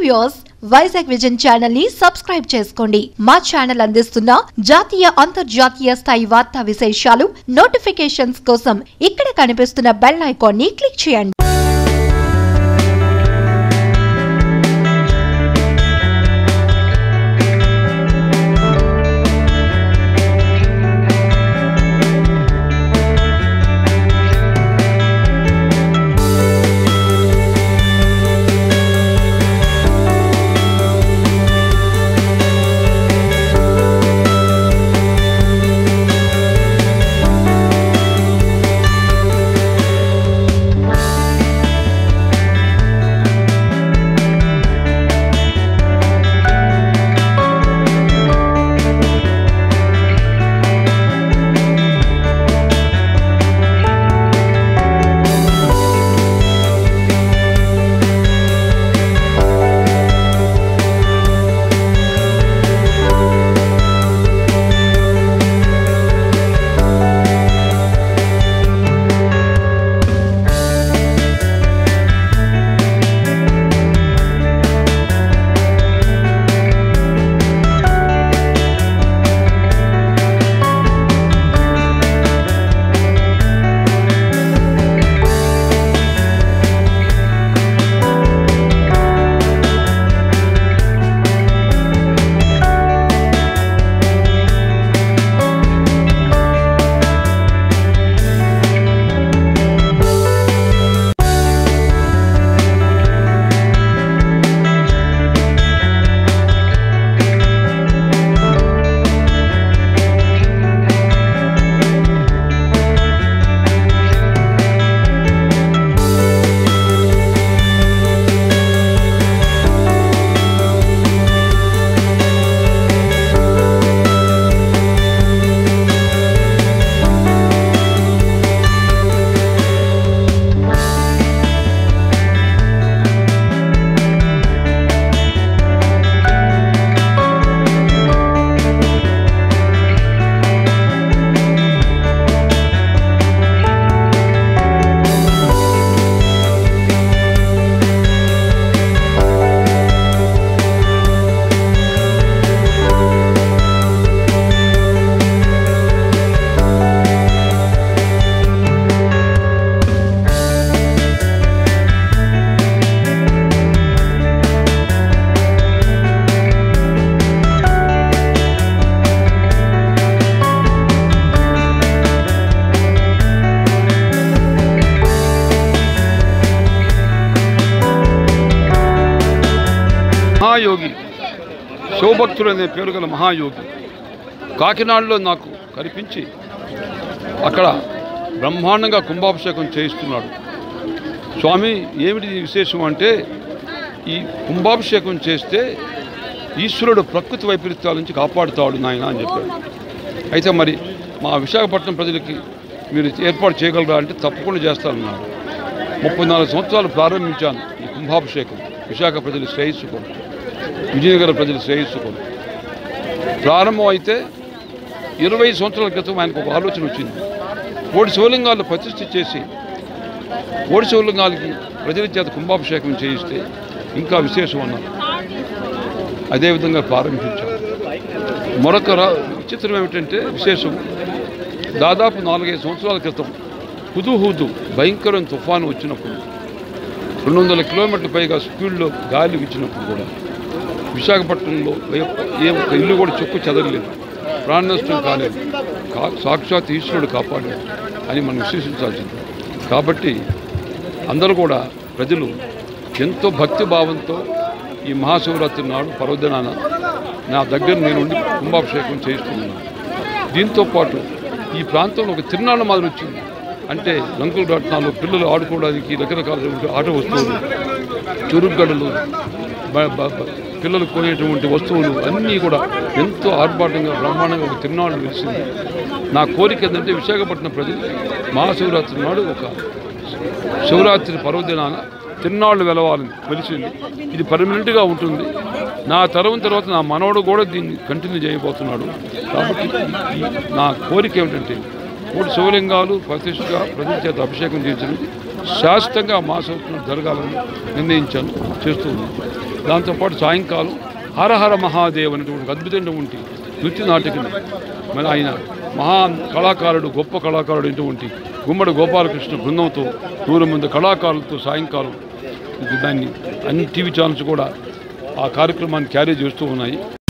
viewers Vizag vision channel ని subscribe చేసుకోండి మా ఛానల్ అందిస్తున్న జాతీయ అంతర్జాతీయ స్థాయి వార్తా విశేషాలు నోటిఫికేషన్స్ కోసం ఇక్కడ కనిపిస్తున్న బెల్ ఐకాన్ ని క్లిక్ చేయండి మహాయోగి శివభక్తుడు అనే పేరు గల మహాయోగి కాకినాడలో నాకు కనిపించి అక్కడ బ్రహ్మాండంగా కుంభాభిషేకం చేయిస్తున్నాడు స్వామి ఏమిటి ఈ విశేషం అంటే ఈ కుంభాభిషేకం చేస్తే ఈశ్వరుడు ప్రకృతి వైపరీత్యాల నుంచి కాపాడుతాడు నాయన అని చెప్పాడు అయితే మరి మా విశాఖపట్నం ప్రజలకి మీరు ఏర్పాటు చేయగలరా అంటే తప్పకుండా చేస్తానన్నాడు ముప్పై నాలుగు సంవత్సరాలు ప్రారంభించాను ఈ కుంభాభిషేకం విశాఖ ప్రజల శ్రేయస్సు కొరకు విజయనగర ప్రజల శ్రేయస్సు కొరకు ప్రారంభం అయితే ఇరవై సంవత్సరాల క్రితం ఆయనకు ఒక ఆలోచన వచ్చింది కోటి శివలింగాలు ప్రతిష్ఠ చేసి కోటి శివలింగాలకి ప్రజల చేత కుంభాభిషేకం చేయిస్తే ఇంకా విశేషం అన్నారు అదేవిధంగా ప్రారంభించాం మరొక రా- విచిత్రం ఏమిటంటే విశేషం దాదాపు నాలుగైదు సంవత్సరాల క్రితం హుదుహుదు భయంకరమైన తుఫాను వచ్చినప్పుడు రెండు వందల కిలోమీటర్ల పైగా స్పీడ్లో గాలి ఇచ్చినప్పుడు కూడా విశాఖపట్నంలో ఏ- ఏ ఒక్క ఇల్లు కూడా చెక్కు చెదరలేదు ప్రాణ నష్టం కాలేదు కా సాక్షాత్ ఈశ్వరుడు కాపాడాడు అని మనం విశ్వసించాల్సింది కాబట్టి అందరూ కూడా ప్రజలు ఎంతో భక్తి భావంతో ఈ మహాశివరాత్రి నాడు పర్వదినాన నా దగ్గర నేను ఉండి కుంభాభిషేకం చేస్తున్నాను దీంతో పాటు ఈ ప్రాంతంలో ఒక తిరునాళ్ళ మాదిరి వచ్చింది అంటే లంకుల రత్నాలు పిల్లలు ఆడుకోవడానికి రకరకాల ఆట వస్తువులు చురుగ్గడలు బ- బ- బ- పిల్లలు కొనేటువంటి వస్తువులు అన్నీ కూడా ఎంతో ఆర్భాటంగా బ్రహ్మాండంగా ఒక తిరునాళ్ళు వెలిసింది నా కోరిక ఏంటంటే విశాఖపట్నం ప్రజలు మహాశివరాత్రి నాడు ఒక శివరాత్రి పర్వదినాన తిరునాళ్ళు వెలవాలని వెలిసింది ఇది పర్మనెంట్గా ఉంటుంది నా తరం తర్వాత నా మనవడు కూడా దీన్ని కంటిన్యూ చేయబోతున్నాడు కాబట్టి ఈ- నా కోరిక ఏమిటంటే మూడు శివలింగాలు ప్రతిష్టగా ప్రజల చేత అభిషేకం చేయించడం శాశ్వతంగా మా సంవత్సరం జరగాలని నిర్ణయించాను చేస్తూ ఉన్నాను దాంతోపాటు సాయంకాలం హరహర మహాదేవ్ అనేటువంటి అద్భుతమైనటువంటి నృత్య నాటికను మరి ఆయన మహా కళాకారుడు గొప్ప కళాకారుడు అయినటువంటి గుమ్మడి గోపాలకృష్ణ బృందంతో నూరు మంది కళాకారులతో సాయంకాలం ఇది దాన్ని అన్ని టీవీ ఛానల్స్ కూడా ఆ కార్యక్రమాన్ని క్యారీ చేస్తూ ఉన్నాయి